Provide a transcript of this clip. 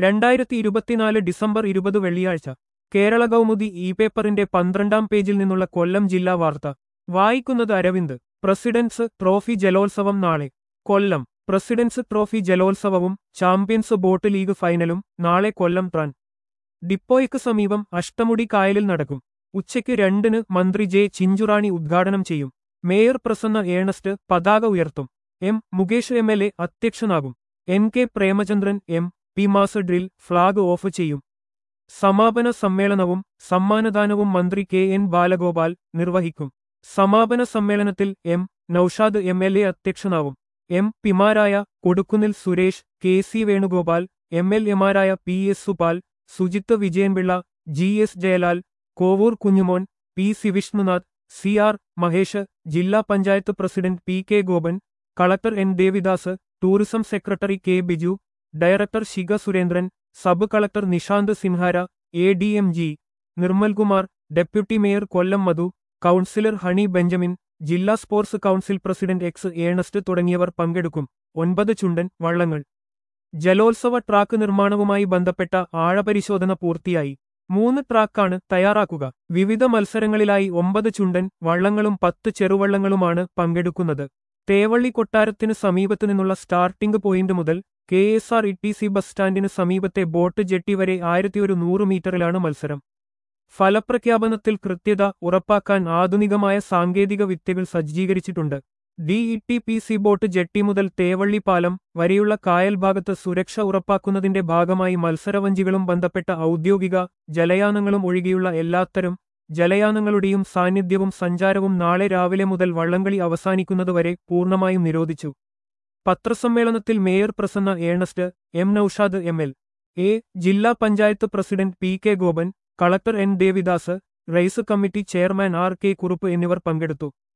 രണ്ടായിരത്തി ഇരുപത്തിനാല് ഡിസംബർ ഇരുപത് വെള്ളിയാഴ്ച കേരള കൗമുദി ഇ പേപ്പറിന്റെ പന്ത്രണ്ടാം പേജിൽ നിന്നുള്ള കൊല്ലം ജില്ലാ വാർത്ത വായിക്കുന്നത് അരവിന്ദ് പ്രസിഡൻസ് ട്രോഫി ജലോത്സവം നാളെ കൊല്ലം പ്രസിഡൻസ് ട്രോഫി ജലോത്സവവും ചാമ്പ്യൻസ് ബോട്ട് ലീഗ് ഫൈനലും നാളെ കൊല്ലം ട്രാൻ ഡിപ്പോയ്ക്ക് സമീപം അഷ്ടമുടി കായലിൽ നടക്കും ഉച്ചയ്ക്ക് രണ്ടിന് മന്ത്രി ജെ ചിഞ്ചുറാണി ഉദ്ഘാടനം ചെയ്യും മേയർ പ്രസന്ന ഏണസ്റ്റ് പതാക ഉയർത്തും M Mukesh M L A അധ്യക്ഷനാകും N K Premachandran M P mass drill flag off ചെയ്യും സമാപന സമ്മേളനവും സമ്മാനദാനവും മന്ത്രി കെ എൻ ബാലഗോപാൽ നിർവഹിക്കും സമാപന സമ്മേളനത്തിൽ M Noushad M L A അധ്യക്ഷനാവും എം പിമാരായ കൊടുക്കുന്നിൽ Suresh K C Venugopal M L എമാരായ P S Supal Sujith Vijayanpillai G S Jayalal Kovoor Kunjumon P C Vishnunath C R Mahesh ജില്ലാ panchayat president P K Gopan collector N Devidas tourism secretary K Biju director Shikha Surendran sub collector Nishanth Sinhara A D M G Nirmalkumar deputy mayor Kollam Madhu councillor Honey Benjamin ജില്ലാ sports council president X Ernest തുടങ്ങിയവർ പങ്കെടുക്കും ഒൻപത് ചുണ്ടൻ വള്ളങ്ങൾ ജലോത്സവ track നിർമ്മാണവുമായി ബന്ധപ്പെട്ട ആഴപരിശോധന പൂർത്തിയായി മൂന്ന് ട്രാക്കാണ് തയ്യാറാക്കുക വിവിധ മത്സരങ്ങളിലായി ഒമ്പത് ചുണ്ടൻ വള്ളങ്ങളും പത്ത് ചെറുവള്ളങ്ങളുമാണ് പങ്കെടുക്കുന്നത് തേവള്ളി കൊട്ടാരത്തിന് സമീപത്തു നിന്നുള്ള സ്റ്റാർട്ടിംഗ് പോയിന്റ് മുതൽ K S R T C bus ബസ് സ്റ്റാൻഡിന് സമീപത്തെ ബോട്ട് ജെട്ടി വരെ ആയിരത്തി ഒരു നൂറ് മീറ്ററിലാണ് മത്സരം ഫലപ്രഖ്യാപനത്തിൽ കൃത്യത ഉറപ്പാക്കാൻ ആധുനികമായ സാങ്കേതിക വിദ്യകൾ സജ്ജീകരിച്ചിട്ടുണ്ട് D E T P C boat jetty മുതൽ തേവള്ളി പാലം വരെയുള്ള കായൽ ഭാഗത്ത് സുരക്ഷ ഉറപ്പാക്കുന്നതിന്റെ ഭാഗമായി മത്സരവഞ്ചികളും ബന്ധപ്പെട്ട ഔദ്യോഗിക ജലയാനങ്ങളും ഒഴികെയുള്ള എല്ലാത്തരം ജലയാനങ്ങളുടെയും സാന്നിധ്യവും സഞ്ചാരവും നാളെ രാവിലെ മുതൽ വള്ളംകളി അവസാനിക്കുന്നതുവരെ പൂർണ്ണമായും നിരോധിച്ചു പത്രസമ്മേളനത്തിൽ mayor Prasanna Ernest M Noushad M L A ജില്ലാ panchayat president P K Gopan collector N Devidas race committee chairman R K Kurup എന്നിവർ പങ്കെടുത്തു